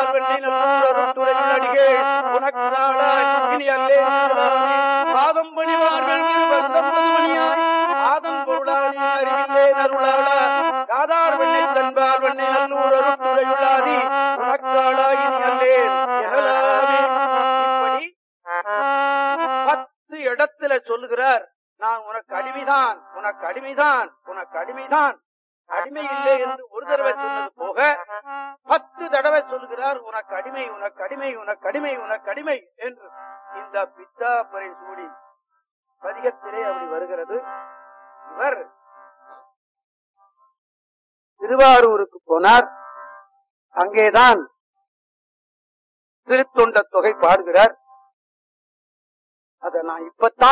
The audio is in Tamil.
தன்பால் வெண்ணை நல்லூரரும் துறையில் அடிகே உனக்கு நாளாய் இனி அல்லே நாளானே. பாதம் பணிவார்கள் வந்தம் மணியாய் ஆதம் பொருளானே அறிவில்லே நருளாளா காதார் வெண்ணை தன்பால் வெண்ணை நல்லூரரும் துறையுள்ளாதி உனக்காளாய் இனி அல்லே எனலாமே இப்படி பத்து இடத்துல சொல்லுகிறார் நான் உனக்கு அடிமைதான் உனக்கு அடிமைதான் உனக்கு அடிமைதான் அடிமை இல்லை என்று ஒரு தடவை சொன்னது போக பத்து தடவை சொல்லுகிறார் உனக்கு அடிமை உனக்கு அடிமை உனக்கு அடிமை உனக்கு அடிமை என்று இந்த பித்தாப்பரை சூடி பதிகத்திலே அப்படி வருகிறது இவர் திருவாரூருக்கு போனார் அங்கேதான் திருத்தொண்ட தொகை பாடுகிறார் அதை நான் இப்பத்தான்